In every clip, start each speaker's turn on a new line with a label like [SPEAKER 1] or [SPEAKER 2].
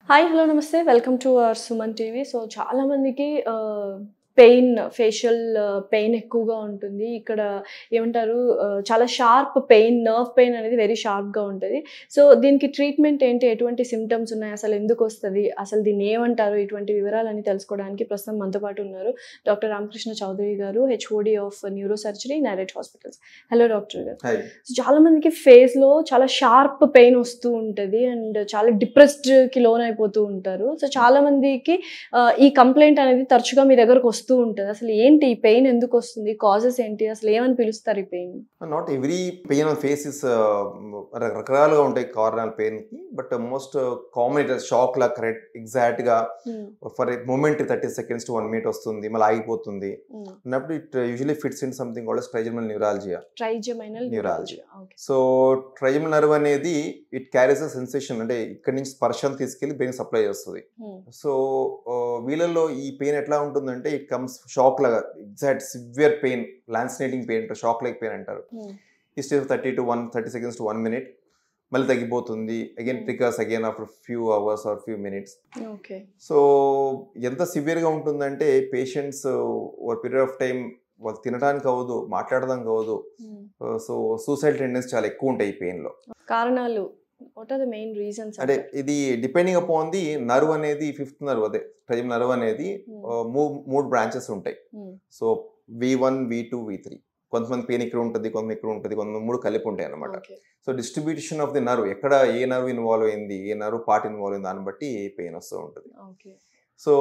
[SPEAKER 1] Hi hello నమస్తే welcome to our Suman TV so చాలా మందికి పెయిన్ ఫేషియల్ పెయిన్ ఎక్కువగా ఉంటుంది ఇక్కడ ఏమంటారు ఆ, చాలా షార్ప్ పెయిన్ నర్వ్ పెయిన్ అనేది వెరీ షార్ప్గా ఉంటుంది సో దీనికి ట్రీట్మెంట్ ఏంటి ఎటువంటి సిమ్టమ్స్ ఉన్నాయి అసలు ఎందుకు వస్తుంది అసలు దీన్ని ఏమంటారు ఇటువంటి వివరాలన్నీ తెలుసుకోవడానికి ప్రస్తుతం మనతో పాటు ఉన్నారు డాక్టర్ రామకృష్ణ చౌదరి గారు హెచ్ఓడి ఆఫ్ న్యూరో సర్జరీ నైరెట్ హాస్పిటల్స్ హలో డాక్టర్ గారు
[SPEAKER 2] హాయ్
[SPEAKER 1] సో చాలా మందికి ఫేస్ లో చాలా షార్ప్ పెయిన్ వస్తూ ఉంటది అండ్ చాలా డిప్రెస్డ్ కి లోన్ అయిపోతూ ఉంటారు సో చాలా మందికి ఆ, ఈ కంప్లైంట్ అనేది తరచుగా మీ దగ్గరకు వస్తూ ఉంటది అసలు ఏంటి ఈ పెయిన్ ఎందుకు వస్తుంది కాజెస్ ఏంటి అసలు ఏమని పిలుస్తారు ఈ pain
[SPEAKER 2] not every pain on face is రకరకాలుగా ఉంటాయి కార్నల్ పెయిన్ కి but most common it shock లా కరెక్ట్ ఎగ్జాక్ట్ గా for moment thirty seconds to one minute వస్తుంది మళ్ళీ ఆగిపోతుంది అన్నప్పుడు it usually fits in something called trigeminal neuralgia
[SPEAKER 1] trigeminal
[SPEAKER 2] Neuralgia.
[SPEAKER 1] Okay
[SPEAKER 2] so trigeminal nerve అనేది ఇట్ క్యారీస్ అ సెన్సేషన్ అంటే ఇక్కడ నుంచి స్పర్శను తీసుకెళ్లి బ్రెయిన్ సప్లై చేస్తుంది సో వీళ్ళల్లో ఈ పెయిన్ ఎట్లా ఉంటుందంటే ఇట్ కమ్స్ షాక్ లాగా exact severe pain lancinating pain అంటారు షాక్ లైక్ పెయిన్ అంటారు ఈ stage thirty to one thirty seconds to one minute మళ్ళీ తగ్గిపోతుంది again
[SPEAKER 1] Hmm.
[SPEAKER 2] Triggers again after few hours or few minutes
[SPEAKER 1] okay
[SPEAKER 2] so ఎంత సివియర్గా ఉంటుందంటే patients ఓ పీరియడ్ ఆఫ్ టైం వాళ్ళు తినడానికి అవ్వదు మాట్లాడడానికి అవ్వదు సో సూసైడ్ టెండెన్స్ చాలా ఎక్కువ ఉంటాయి ఈ పెయిన్లో
[SPEAKER 1] కారణాలు what are the main reasons
[SPEAKER 2] అంటే ఇది డిపెండింగ్ అపాన్ ది నర్వ్ అనేది ఫిఫ్త్ నర్వ్ అదే ట్రైమ్ నర్వ్ అనేది మూడు మూడు బ్రాంచెస్ ఉంటాయి so V one V two V three కొంతమంది పెయిన్ ఇక్కడ ఉంటుంది కొంతమంది ఇక్కడ ఉంటుంది కొంతమంది మూడు కలిపి ఉంటాయి అనమాట
[SPEAKER 1] okay
[SPEAKER 2] so distribution of the nerve ఎక్కడ ఏ నర్వ్ ఇన్వాల్వ్ అయింది ఏ నర్వ్ పార్ట్ ఇన్వాల్వ్ అయింది దాన్ని బట్టి పెయిన్ వస్తూ ఉంటుంది
[SPEAKER 1] ఓకే
[SPEAKER 2] సో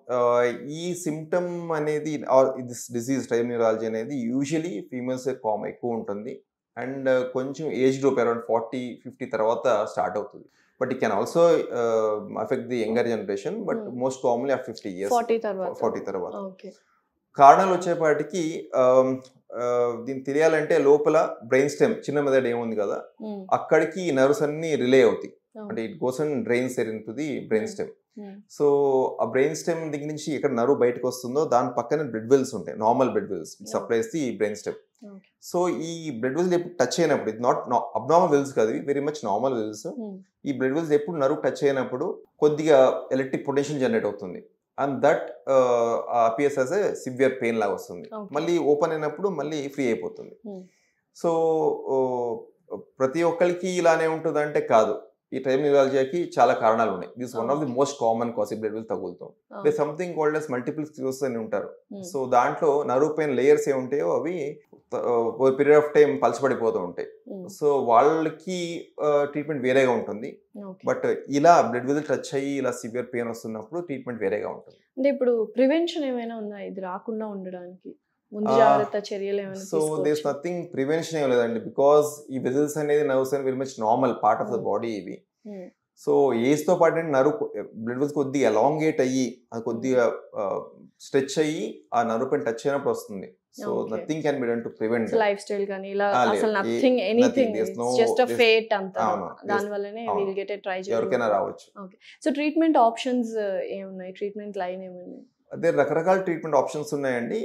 [SPEAKER 2] ఈ సిమ్టమ్ అనేది దిస్ డిసీజ్ టైమ్ న్యూరాలజీ అనేది యూజువలీ ఫీమేల్స్ కామ్ ఎక్కువ ఉంటుంది అండ్ కొంచెం age group around forty fifty తర్వాత స్టార్ట్ అవుతుంది but it can also affect the younger generation but
[SPEAKER 1] Hmm.
[SPEAKER 2] Most commonly ah fifty years
[SPEAKER 1] forty తర్వాత
[SPEAKER 2] ఫార్టీ తర్వాత
[SPEAKER 1] ఓకే
[SPEAKER 2] కారణాలు వచ్చేపాటికి ఆమ్, ఆ, దీన్ని తెలియాలంటే లోపల బ్రెయిన్ స్టెమ్ చిన్న మెదడు ఏముంది కదా అక్కడికి ఈ నర్వ్స్ అన్ని రిలే అవుతాయి అంటే it goes and drains into the brain
[SPEAKER 1] Hmm.
[SPEAKER 2] Stem so ah brain stem దగ్గర నుంచి ఎక్కడ నర్వ్ బయటకు వస్తుందో దాని పక్కన బ్లడ్ వెల్స్ ఉంటాయి normal blood vessels
[SPEAKER 1] Yeah.
[SPEAKER 2] Supplies the brain stem
[SPEAKER 1] okay
[SPEAKER 2] so ఈ బ్లడ్ వెల్స్ ఎప్పుడు టచ్ అయినప్పుడు ఇది నాట్ అబ్నార్మల్ వెల్స్ కాదు వెరీ మచ్ నార్మల్ వెల్స్ ఈ బ్లడ్ వెల్స్ ఎప్పుడు నర్వ్ టచ్ అయినప్పుడు కొద్దిగా ఎలక్ట్రిక్ పొటెన్షియల్ జనరేట్ అవుతుంది and that appears as a severe pain లాగా వస్తుంది
[SPEAKER 1] Okay.
[SPEAKER 2] మళ్ళీ ఓపెన్ అయినప్పుడు మళ్ళీ ఫ్రీ అయిపోతుంది
[SPEAKER 1] Hmm.
[SPEAKER 2] సో ప్రతి ఒక్కరికి ఇలానే ఉంటుంది అంటే కాదు ఈ టైం న్యూరాలజీకి చాలా కారణాలు ఉన్నాయి this one of the most common cause blood vessel తగులుతాం they something called as multiple sclerosis అని ఉంటారు సో దాంట్లో నర్వ్ పెయిన్ లేయర్స్ ఏ ఉంటాయో అవి పీరియడ్ ఆఫ్ టైం పలచబడిపోతూ ఉంటాయి సో వాళ్ళకి ట్రీట్మెంట్ వేరేగా ఉంటుంది బట్ ఇలా బ్లడ్ వెల్ టచ్ అయ్యి ఇలా సివియర్ పెయిన్ వస్తున్నప్పుడు ట్రీట్మెంట్ వేరేగా ఉంటుంది
[SPEAKER 1] అంటే ఇప్పుడు ప్రివెన్షన్ ఏమైనా ఉందా ఇది రాకుండా ఉండడానికి ముందు
[SPEAKER 2] Ah,
[SPEAKER 1] జాగ్రత్త చర్యలు ఏమైనా
[SPEAKER 2] సో దేస్ నథింగ్ ప్రివెన్షన్ ఏం లేదండి బికాస్ ఈ వెజల్స్ అనేది నర్వ్స్ అని very much normal part of the
[SPEAKER 1] Hmm.
[SPEAKER 2] Body ఇవి సో ఏజ్ తో పాటు నర్వ్ బ్లడ్ వెల్స్ కొద్దిగా ఎలాంగేట్ అయ్యి అది కొద్దిగా స్ట్రెచ్ అయ్యి ఆ నర్వ్ పైన టచ్ అయినప్పుడు వస్తుంది so
[SPEAKER 1] Okay.
[SPEAKER 2] Nothing can be done to prevent
[SPEAKER 1] lifestyle కానీ ఇలా
[SPEAKER 2] Ah, లేదు.
[SPEAKER 1] అసలు
[SPEAKER 2] ఏ-
[SPEAKER 1] nothing anything
[SPEAKER 2] there's no-
[SPEAKER 1] just a
[SPEAKER 2] there's-
[SPEAKER 1] fate అంతా
[SPEAKER 2] అవును.
[SPEAKER 1] దాని వల్లనే
[SPEAKER 2] అవును.
[SPEAKER 1] విల్ గెట్ ట్రై
[SPEAKER 2] ఎవరికైనా రావచ్చు
[SPEAKER 1] సో ట్రీట్మెంట్ ఆప్షన్స్ ఏమున్నాయి ట్రీట్మెంట్ లైన్ ఏమున్నాయి
[SPEAKER 2] అదే రకరకాల ట్రీట్మెంట్ ఆప్షన్స్ ఉన్నాయండి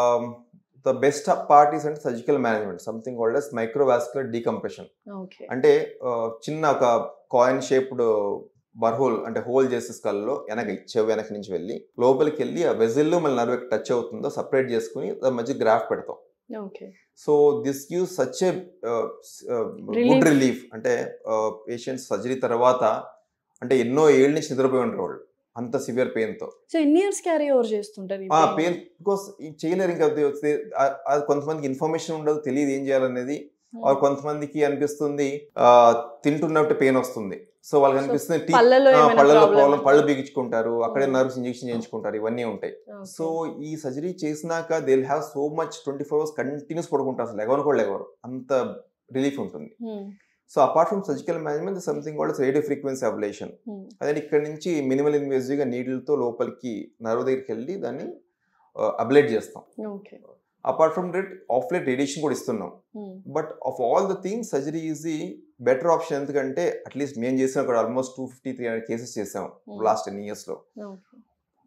[SPEAKER 2] ద బెస్ట్ పార్టీస్ అంటే surgical management something called as microvascular decompression
[SPEAKER 1] okay
[SPEAKER 2] అంటే ఆ, చిన్న ఒక కాయిన్ షేప్డ్ బర్హోల్ అంటే హోల్ చేసే స్కల్లో వెనక చెవి వెనక నుంచి వెళ్ళి లోపలికి వెళ్ళి ఆ వెజిల్లో మళ్ళీ నర్వ్ టచ్ అవుతుందో సపరేట్ చేసుకుని దాని మధ్య గ్రాఫ్ పెడతాం
[SPEAKER 1] okay
[SPEAKER 2] so this give such a
[SPEAKER 1] Relief.
[SPEAKER 2] Good relief అంటే పేషెంట్స్ సర్జరీ తర్వాత అంటే ఎన్నో ఏళ్ళ నుంచి నిద్రపోయి ఉంటారు వాళ్ళు అంత సివియర్ పెయిన్తో
[SPEAKER 1] సో ఎన్ని ఇయర్స్ క్యారీ ఓవర్ చేస్తుంటారు ఈ
[SPEAKER 2] ఆ
[SPEAKER 1] pain?
[SPEAKER 2] పెయిన్ బికాస్ చేయలేరు ఇంకా అది వస్తే ఆ- అది కొంతమందికి ఇన్ఫర్మేషన్ ఉండదు తెలియదు ఏం చేయాలనేది
[SPEAKER 1] Hmm.
[SPEAKER 2] ఆర్ కొంతమందికి అనిపిస్తుంది ఆ, తింటున్నట్టు పెయిన్ వస్తుంది సో వాళ్ళకి
[SPEAKER 1] So,
[SPEAKER 2] అనిపిస్తుంది టీ-
[SPEAKER 1] పళ్ళలో
[SPEAKER 2] ఆ,
[SPEAKER 1] ఏమైనా
[SPEAKER 2] పళ్ళలో
[SPEAKER 1] problem
[SPEAKER 2] ప్రాబ్లం
[SPEAKER 1] ఉందా?
[SPEAKER 2] పళ్ళు బిగించుకుంటారు అక్కడే
[SPEAKER 1] Hmm.
[SPEAKER 2] నర్వ్స్ ఇంజెక్షన్ చేయించుకుంటారు ఇవన్నీ ఉంటాయి
[SPEAKER 1] Okay.
[SPEAKER 2] సో ఈ సర్జరీ చేసినాక they have so much twenty four hours continuous పడుకుంటారు అసలు ఎవరు కూడా లేవరు అంత రిలీఫ్ ఉంటుంది
[SPEAKER 1] Hmm.
[SPEAKER 2] So apart from surgical management something కూడా రేడియో ఫ్రీక్వెన్సీ అబ్లేషన్
[SPEAKER 1] Hmm.
[SPEAKER 2] అదే ఇక్కడ నుంచి మినిమల్ ఇన్వేజివ్గా నీటిలతో లోపలికి నర్వ్ దగ్గరికి వెళ్ళి దాన్ని అబ్లేట్ చేస్తాం
[SPEAKER 1] okay
[SPEAKER 2] apart from that of late radiation కూడా ఇస్తున్నాం
[SPEAKER 1] Hmm.
[SPEAKER 2] But of all the things surgery is the better option ఎందుకంటే అట్లీస్ట్ మేము చేసిన కూడా almost two fifty three hundred cases చేసాం
[SPEAKER 1] Hmm.
[SPEAKER 2] లాస్ట్ టెన్ ఇయర్స్లో
[SPEAKER 1] Okay.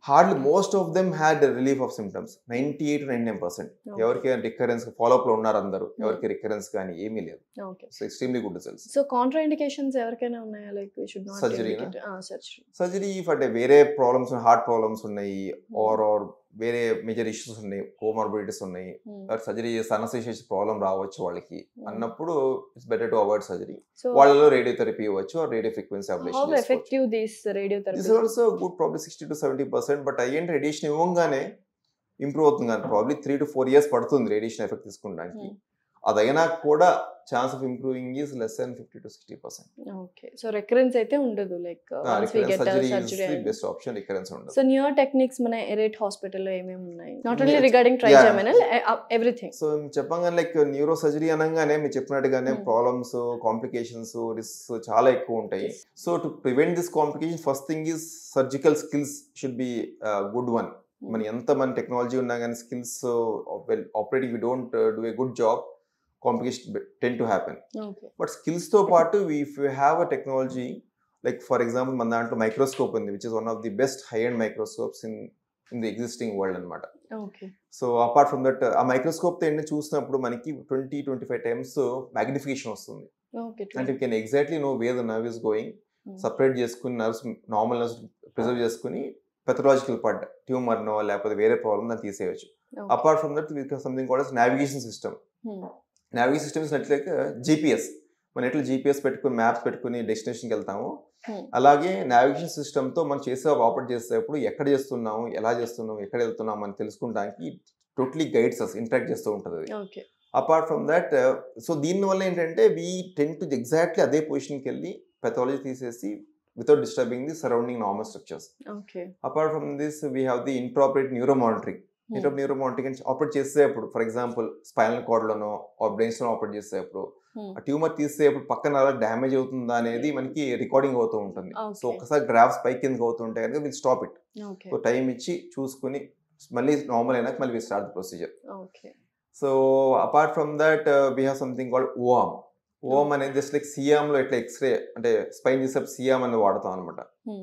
[SPEAKER 2] Hardly most of them had relief of symptoms ninety eight ninety nine percent ఎవరికి recurrence follow up లో ఉన్నారు అందరూ ఎవరికి రికరెన్స్ కానీ ఏమీ లేదు
[SPEAKER 1] okay
[SPEAKER 2] so extremely good results
[SPEAKER 1] so contraindications ఎవరికైనా ఉన్నాయా like we should not
[SPEAKER 2] Surgery నా?
[SPEAKER 1] సర్జరీ
[SPEAKER 2] సర్జరీ అంటే వేరే ప్రాబ్లమ్స్ హార్ట్ ప్రాబ్లమ్స్ ఉన్నాయి ఆర్ ఆర్ వేరే మేజర్ ఇష్యూస్ ఉన్నాయి కోమార్బిడిటీస్ ఉన్నాయి సర్జరీ చేస్తే అనస్థిషియా ప్రాబ్లం రావచ్చు వాళ్ళకి అన్నప్పుడు it's better to avoid surgery
[SPEAKER 1] so
[SPEAKER 2] వాళ్ళలో రేడియోథెరపీ ఇవ్వచ్చు or radio frequency
[SPEAKER 1] how
[SPEAKER 2] ablation
[SPEAKER 1] effective this
[SPEAKER 2] this
[SPEAKER 1] radiotherapy
[SPEAKER 2] also good probably sixty to seventy percent but అయ్యేంటి రేడియేషన్ ఇవ్వగానే ఇంప్రూవ్ అవుతుంది కానీ probably three to four years పడుతుంది radiation effect తీసుకోవడానికి అదైనా కూడా chance of improving is less than fifty to sixty percent
[SPEAKER 1] okay so recurrence అయితే ఉండదు like once we get
[SPEAKER 2] surgery
[SPEAKER 1] surgery
[SPEAKER 2] best option recurrence ఉండదు
[SPEAKER 1] సో న్యూర్ టెక్నిక్స్ మన Arete హాస్పిటల్లో ఏమేమి ఉన్నాయి not only
[SPEAKER 2] Yes.
[SPEAKER 1] Regarding
[SPEAKER 2] Yeah.
[SPEAKER 1] Trigeminal everything
[SPEAKER 2] so చెప్పంగానే like neurosurgery అనగానే మీరు చెప్పినట్టుగానే
[SPEAKER 1] Hmm.
[SPEAKER 2] ప్రాబ్లమ్స్ కాంప్లికేషన్స్ రిస్క్ చాలా ఎక్కువ ఉంటాయి
[SPEAKER 1] Yes.
[SPEAKER 2] So to prevent this complication first thing is surgical skills should be good one మన ఎంత మన టెక్నాలజీ ఉన్నా కానీ skills well operating we don't do a good job complication tend to happen
[SPEAKER 1] okay
[SPEAKER 2] but స్కిల్స్తో పాటు if you have a technology like for example మన దాంట్లో microscope ఉంది which is one of the best high and microscopes in in the existing world అనమాట
[SPEAKER 1] okay
[SPEAKER 2] so apart from that ఆ microscope ఏంటంటే చూసినప్పుడు మనకి twenty twenty five times magnification వస్తుంది
[SPEAKER 1] okay
[SPEAKER 2] అంటే you can exactly know way the nerve is going separate చేసుకుని nerves normal nerves preserve చేసుకుని pathological part ట్యూమర్నో లేకపోతే వేరే ప్రాబ్లమ్ దాన్ని తీసేయచ్చు apart from that with something called navigation system navigation system is like GPS మనం ఎట్లా జీపీఎస్ పెట్టుకుని మ్యాప్స్ పెట్టుకుని డెస్టినేషన్కి వెళ్తాము
[SPEAKER 1] Hmm.
[SPEAKER 2] అలాగే నావిగేషన్ సిస్టమ్తో మనం చేసే ఆపరేట్ చేసేటప్పుడు ఎక్కడ చేస్తున్నాము ఎలా చేస్తున్నాము ఎక్కడ వెళ్తున్నాము అని తెలుసుకోవడానికి టోటలీ గైడ్స్ అస్ ఇంటరాక్ట్ చేస్తూ ఉంటుంది అది
[SPEAKER 1] okay
[SPEAKER 2] apart from that so దీనివల్ల ఏంటంటే వీ టెన్ టు ఎగ్జాక్ట్లీ అదే పొజిషన్కి వెళ్ళి పెథాలజీ తీసేసి without disturbing the surrounding normal structures
[SPEAKER 1] okay
[SPEAKER 2] apart from this we have the intraoperative neuro monitoring inter neuro monitoring operate చేసేటప్పుడు ఫర్ ఎగ్జాంపుల్ స్పైనల్ కార్డ్లోనో బ్రెయిన్స్లో operate చేసేటప్పుడు ఆ ట్యూమర్ తీసేటప్పుడు పక్కన అలా డ్యామేజ్ అవుతుందా అనేది మనకి రికార్డింగ్ అవుతూ ఉంటుంది సో ఒకసారి గ్రాఫ్స్ పై కిందకి అవుతుంటే కనుక will stop it
[SPEAKER 1] okay
[SPEAKER 2] so time ఇచ్చి చూసుకుని మళ్ళీ నార్మల్ అయినాక మళ్ళీ we start the procedure
[SPEAKER 1] okay
[SPEAKER 2] so apart from that we have something called O arm OM అనేది జస్ట్ లైక్ సియామ్ లో ఎట్లా ఎక్స్రే అంటే స్పైన్ చేసేప్పుడు సియామ్ అనేది వాడతాం అనమాట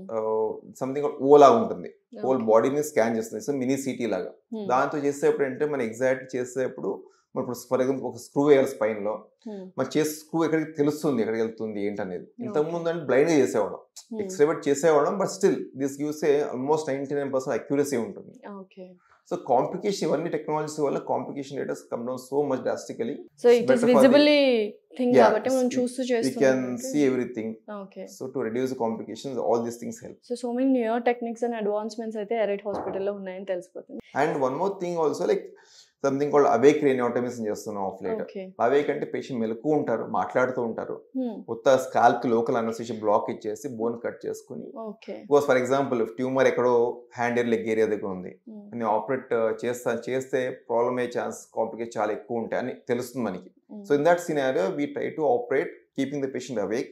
[SPEAKER 2] సంథింగ్ ఓ లాగా ఉంటుంది హోల్ బాడీని స్కాన్ చేస్తుంది సో మినీ సిటీ లాగా దాంతో చేసేటప్పుడు అంటే మనం ఎగ్జాక్ట్ చేసేటప్పుడు మన ఇప్పుడు ఫర్ ఎగ్జాంపుల్ ఒక స్క్రూ వేయాలి స్పైన్ లో మన చేసే స్క్రూ ఎక్కడికి తెలుస్తుంది ఎక్కడికి వెళ్తుంది ఏంటనేది ఇంతకుముందు అంటే బ్లైండ్ గా చేసేవాళ్ళం ఎక్స్రే పెట్టి చేసేవాళ్ళం but still this gives a almost ninety nine percent accuracy ఉంటుంది
[SPEAKER 1] ఓకే
[SPEAKER 2] సో కాంప్లికేషన్ ఇవన్నీ టెక్నాలజీస్ వల్ల complication rates come down so much drastically
[SPEAKER 1] so it is
[SPEAKER 2] better for the-
[SPEAKER 1] visibility thing
[SPEAKER 2] Yeah,
[SPEAKER 1] కాబట్టి మనం
[SPEAKER 2] we-
[SPEAKER 1] చూస్తూ
[SPEAKER 2] we can see
[SPEAKER 1] చేస్తాం
[SPEAKER 2] everything
[SPEAKER 1] okay
[SPEAKER 2] so to reduce complications all these things help
[SPEAKER 1] so so many new techniques and advancements అయితే Arete హాస్పిటల్లో ఉన్నాయని తెలిసిపోతుంది
[SPEAKER 2] and one more thing also like something called awake craniotomies చేస్తున్నాం of late
[SPEAKER 1] okay
[SPEAKER 2] awake అంటే patient మెలకు ఉంటారు మాట్లాడుతూ ఉంటారు కొత్త స్కాల్ప్ లోకల్ అనస్థిషియా బ్లాక్ ఇచ్చేసి బోన్ కట్ చేసుకుని
[SPEAKER 1] okay
[SPEAKER 2] because for example tumour ఎక్కడో హ్యాండ్ ఇయర్ లెగ్ ఏరియా దగ్గర ఉంది నేను ఆపరేట్ చేస్తా చేస్తే ప్రాబ్లమ్ అయ్యే ఛాన్స్ కాంప్లికేట్ చాలా ఎక్కువ ఉంటాయి అని తెలుస్తుంది మనకి so in that scenario we try to operate keeping the patient awake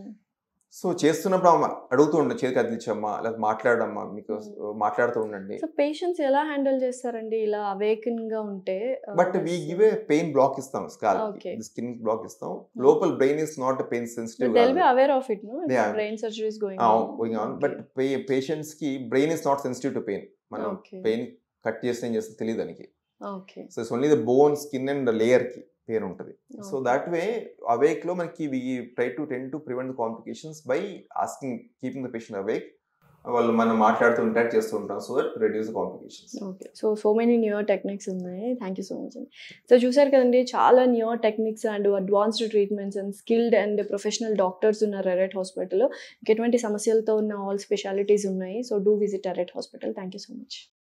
[SPEAKER 2] so చేస్తున్నప్పుడు ఆమె అడుగుతూ ఉండండి చేతికి అదిలిచ్చమ్మా లేదా మాట్లాడమ్మా మీకు మాట్లాడుతూ ఉండండి
[SPEAKER 1] సో పేషెంట్స్ ఎలా హ్యాండిల్ చేస్తారండి ఇలా అవేకన్ గా ఉంటే
[SPEAKER 2] but we give a pain block ఇస్తాం స్కాల్
[SPEAKER 1] Okay.
[SPEAKER 2] స్కిన్ బ్లాక్ ఇస్తాం లోపల brain is not pain sensitive
[SPEAKER 1] they'll be aware of it no
[SPEAKER 2] Yeah.
[SPEAKER 1] Brain surgeries going
[SPEAKER 2] going on but patients కి brain is not sensitive to pain మనం
[SPEAKER 1] Okay.
[SPEAKER 2] Pain cut చేస్తే ఏం చేస్తే తెలియదు దానికి
[SPEAKER 1] okay
[SPEAKER 2] so it's only the bone skin and layer కి pain ఉంటుంది so that way awake లో మనకి వి try to tend to prevent complications by asking keeping the patient awake వాళ్ళు మనం మాట్లాడుతూ ఇంటరాక్ట్ చేస్తూ ఉంటాం so that reduce complications
[SPEAKER 1] okay so so many new techniques ఉన్నాయి థ్యాంక్ యూ సో మచ్ అండి so చూసారు కదండి చాలా new techniques and advanced treatments and skilled and professional doctors ఉన్నారు ఎరెట్ హాస్పిటల్లో ఎటువంటి సమస్యలతో ఉన్న ఆల్ స్పెషాలిటీస్ ఉన్నాయి so do visit Arete hospital thank you so much